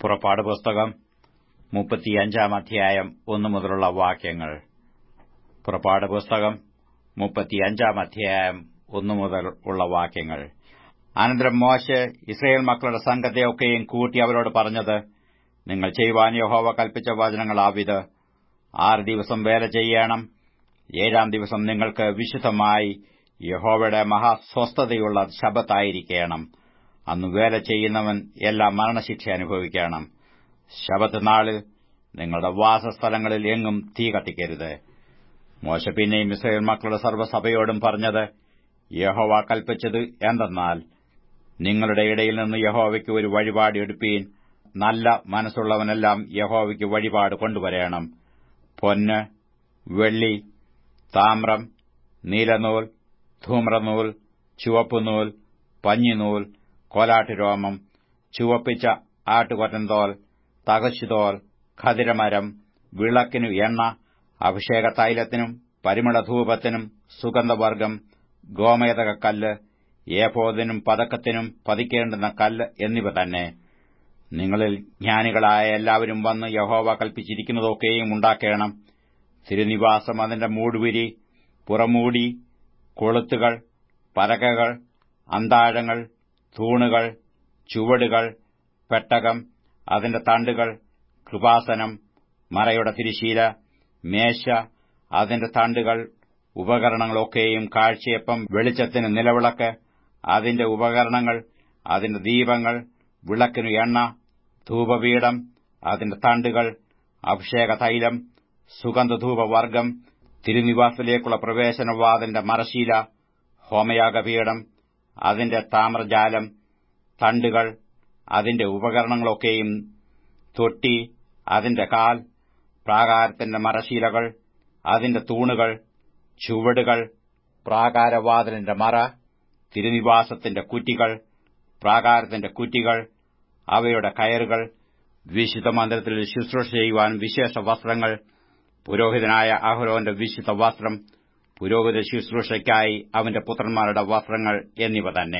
പുറപ്പാട് പുസ്തകം മുപ്പത്തിയഞ്ചാം അധ്യായം ഒന്നു മുതലുള്ള വാക്യങ്ങൾ പുറപ്പാട് പുസ്തകം മുപ്പത്തിയഞ്ചാം അധ്യായം ഒന്നു മുതൽ ഉള്ള വാക്യങ്ങൾ അനന്തരം മോശെ ഇസ്രയേൽ മക്കളുടെ സംഘത്തെ ഒക്കെയും കൂട്ടി അവരോട് പറഞ്ഞത് നിങ്ങൾ ചെയ്യുവാൻ യഹോവ കൽപ്പിച്ച വചനങ്ങളാവിത് ആറ് ദിവസം വേല ചെയ്യണം ഏഴാം ദിവസം നിങ്ങൾക്ക് വിശുദ്ധമായി യഹോവയുടെ മഹാസ്വസ്ഥതയുള്ള ശബത്തായിരിക്കണം അന്ന് വേല ചെയ്യുന്നവൻ എല്ലാ മരണശിക്ഷ അനുഭവിക്കണം ശബത്ത് നാളിൽ നിങ്ങളുടെ വാസസ്ഥലങ്ങളിൽ എങ്ങും തീ കത്തിക്കരുത് മോശ പിന്നെയും ഇസ്രയേൽ മക്കളുടെ സർവ്വസഭയോടും പറഞ്ഞത് യഹോവ കൽപ്പിച്ചത് എന്തെന്നാൽ നിങ്ങളുടെ ഇടയിൽ നിന്ന് യഹോവയ്ക്ക് ഒരു വഴിപാട് എടുപ്പീൻ നല്ല മനസ്സുള്ളവനെല്ലാം യഹോവയ്ക്ക് വഴിപാട് കൊണ്ടുവരേണം പൊന്ന് വെള്ളി താമ്രം നീലനൂൽ ധൂമ്രനൂൽ ചുവപ്പുനൂൽ പഞ്ഞിനൂൽ കോലാട്ടുരോമം ചുവപ്പിച്ച ആട്ടുകൊറ്റൻതോൽ തകശുതോൽ ഖതിരമരം വിളക്കിനു എണ്ണ അഭിഷേക തൈലത്തിനും പരിമളധൂപത്തിനും സുഗന്ധവർഗം ഗോമേതകക്കല്ല് ഏഫോദിനും പതക്കത്തിനും പതിക്കേണ്ടുന്ന കല്ല് എന്നിവ തന്നെ നിങ്ങളിൽ ജ്ഞാനികളായ എല്ലാവരും വന്ന് യഹോവ കൽപ്പിച്ചിരിക്കുന്നതൊക്കെയും ഉണ്ടാക്കേണം തിരുനിവാസം അതിന്റെ മൂടുവിരി പുറമൂടി കൊളുത്തുകൾ പലകകൾ അന്താഴങ്ങൾ തൂണുകൾ ചുവടുകൾ പെട്ടകം അതിന്റെ തണ്ടുകൾ കൃപാസനം മറയുടെ തിരിശീല മേശ അതിന്റെ തണ്ടുകൾ ഉപകരണങ്ങളൊക്കെയും കാഴ്ചയപ്പം വെളിച്ചത്തിന് നിലവിളക്ക് അതിന്റെ ഉപകരണങ്ങൾ അതിന്റെ ദീപങ്ങൾ വിളക്കിനു എണ്ണ ധൂപപീഠം അതിന്റെ തണ്ടുകൾ അഭിഷേക തൈലം സുഗന്ധധൂപവർഗം തിരുനിവാസത്തിലേക്കുള്ള പ്രവേശനവാതിന്റെ മറശീല ഹോമയാഗപീഠം അതിന്റെ താമ്രജാലം തണ്ടുകൾ അതിന്റെ ഉപകരണങ്ങളൊക്കെയും തൊട്ടി അതിന്റെ കാൽ പ്രാകാരത്തിന്റെ മറശീലകൾ അതിന്റെ തൂണുകൾ ചുവടുകൾ പ്രാകാരവാതിലിന്റെ മറ തിരുനിവാസത്തിന്റെ കുറ്റികൾ പ്രാകാരത്തിന്റെ കുറ്റികൾ അവയുടെ കയറുകൾ വിശുദ്ധ മന്ദിരത്തിൽ ശുശ്രൂഷ ചെയ്യുവാൻ വിശേഷ വസ്ത്രങ്ങൾ പുരോഹിതനായ അഹ്റോന്റെ വിശുദ്ധ വസ്ത്രം പുരോഹിത ശുശ്രൂഷയ്ക്കായി അവന്റെ പുത്രന്മാരുടെ വസ്ത്രങ്ങൾ എന്നിവ തന്നെ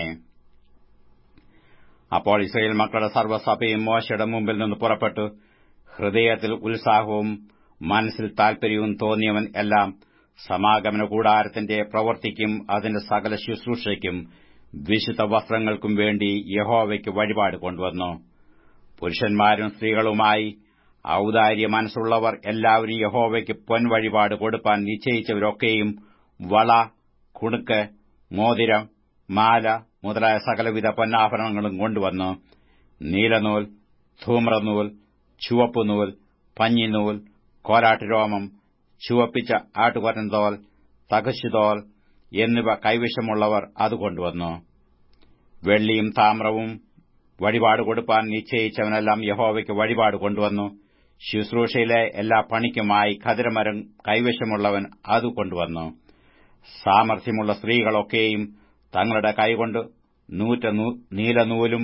അപ്പോൾ ഇസ്രയേൽ മക്കളുടെ സർവ്വസഭയും മോശയുടെ മുമ്പിൽ നിന്ന് പുറപ്പെട്ടു ഹൃദയത്തിൽ ഉത്സാഹവും മനസ്സിൽ താൽപര്യവും തോന്നിയവൻ എല്ലാം സമാഗമന കൂടാരത്തിന്റെ പ്രവൃത്തിക്കും അതിന്റെ സകല ശുശ്രൂഷയ്ക്കും വിശുദ്ധ വസ്ത്രങ്ങൾക്കും വേണ്ടി യഹോവയ്ക്ക് വഴിപാട് കൊണ്ടുവന്നു പുരുഷന്മാരും സ്ത്രീകളുമായി ഔദാര്യ മനസ്സുള്ളവർ എല്ലാവരും യഹോവയ്ക്ക് പൊൻവഴിപാട് കൊടുപ്പാൻ നിശ്ചയിച്ചവരൊക്കെയും വള കുണുക്ക് മോതിരം മാല മുതലായ സകലവിധ പൊന്നാഭരണങ്ങളും കൊണ്ടുവന്നു നീലനൂൽ ധൂമ്രനൂൽ ചുവപ്പുനൂൽ പഞ്ഞിനൂൽ കോലാട്ടുരോമം ചുവപ്പിച്ച ആട്ടുകൊറ്റൻതോൽ തകശുതോൽ എന്നിവ കൈവശമുള്ളവർ അത് കൊണ്ടുവന്നു വെള്ളിയും താമ്രവും വഴിപാട് കൊടുപ്പാൻ നിശ്ചയിച്ചവനെല്ലാം യഹോവയ്ക്ക് വഴിപാട് കൊണ്ടുവന്നു ശുശ്രൂഷയിലെ എല്ലാ പണിക്കുമായി ഖതിരമരം കൈവശമുള്ളവൻ അത് കൊണ്ടുവന്നു സാമർഥ്യമുള്ള സ്ത്രീകളൊക്കെയും തങ്ങളുടെ കൈകൊണ്ട് നൂറ്റ നീലനൂലും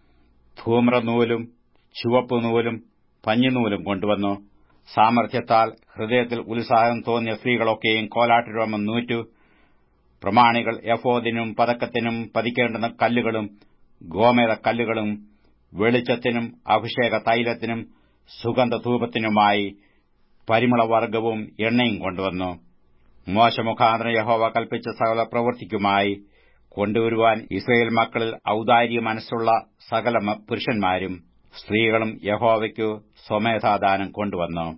ധൂമ്രനൂലും ചുവപ്പുനൂലും പഞ്ഞിനൂലും കൊണ്ടുവന്നു സാമർഥ്യത്താൽ ഹൃദയത്തിൽ ഉത്സാഹം തോന്നിയ സ്ത്രീകളൊക്കെയും കോലാട്ടുരോമം നൂറ്റു പ്രമാണികൾ എഫോദിനും പതക്കത്തിനും പതിക്കേണ്ടുന്ന കല്ലുകളും ഗോമേത കല്ലുകളും വെളിച്ചത്തിനും അഭിഷേക തൈലത്തിനും സുഗന്ധധൂപത്തിനുമായി പരിമളവർഗവും എണ്ണയും കൊണ്ടുവന്നു മോശമുഖാന്തരം യഹോവ കൽപ്പിച്ച സകല പ്രവൃത്തിക്കുമായി കൊണ്ടുവരുവാൻ ഇസ്രയേൽ മക്കളിൽ ഔദാര്യ മനസ്സുള്ള സകല പുരുഷന്മാരും സ്ത്രീകളും യഹോവയ്ക്കു സ്വമേധാദാനം കൊണ്ടുവന്നു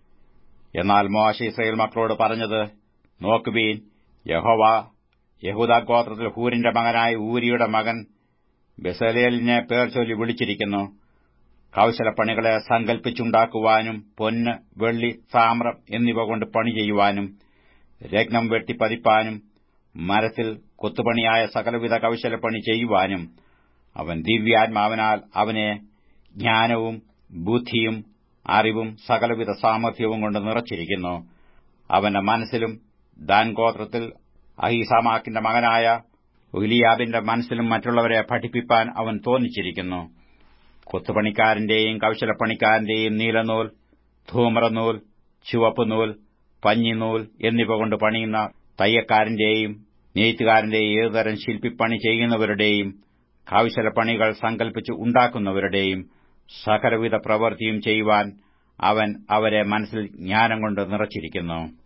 എന്നാൽ മോശ ഇസ്രയേൽ മക്കളോട് പറഞ്ഞത് നോക്കുവീൻ യഹോവ യഹൂദാഗോത്രത്തിൽ ഹൂരിന്റെ മകനായ ഊരിയുടെ മകൻ ബെസലേലിനെ പേർ ചൊല്ലി വിളിച്ചിരിക്കുന്നു കൌശലപ്പണികളെ സങ്കൽപ്പിച്ചുണ്ടാക്കുവാനും പൊന്ന് വെള്ളി താമ്രം എന്നിവ കൊണ്ട് പണി ചെയ്യുവാനും രത്നം വെട്ടിപ്പതിപ്പാനും മരത്തിൽ കൊത്തുപണിയായ സകലവിധ കൌശലപ്പണി ചെയ്യുവാനും അവൻ ദിവ്യാത്മാവിനാൽ അവനെ ജ്ഞാനവും ബുദ്ധിയും അറിവും സകലവിധ സാമർഥ്യവും കൊണ്ട് നിറച്ചിരിക്കുന്നു അവന്റെ മനസ്സിലും ദാൻ ഗോത്രത്തിൽ അഹിസാമാക്കിന്റെ മകനായ ഉലിയാബിന്റെ മനസ്സിലും മറ്റുള്ളവരെ പഠിപ്പിപ്പാൻ അവൻ തോന്നിച്ചിരിക്കുന്നു കൊത്തുപണിക്കാരന്റെയും കൌശലപ്പണിക്കാരന്റെയും നീലനൂൽ ധൂമ്രനൂൽ ചുവപ്പുനൂൽ പഞ്ഞിനൂൽ എന്നിവ കൊണ്ട് പണിയുന്ന തയ്യക്കാരന്റെയും നെയ്ത്തുകാരന്റെയും ഏതുതരം ശില്പിപ്പണി ചെയ്യുന്നവരുടെയും കൌശലപ്പണികൾ സങ്കൽപ്പിച്ച് ഉണ്ടാക്കുന്നവരുടെയും സകലവിധ പ്രവൃത്തിയും ചെയ്യുവാൻ അവൻ അവരെ മനസ്സിൽ ജ്ഞാനം കൊണ്ട് നിറച്ചിരിക്കുന്നു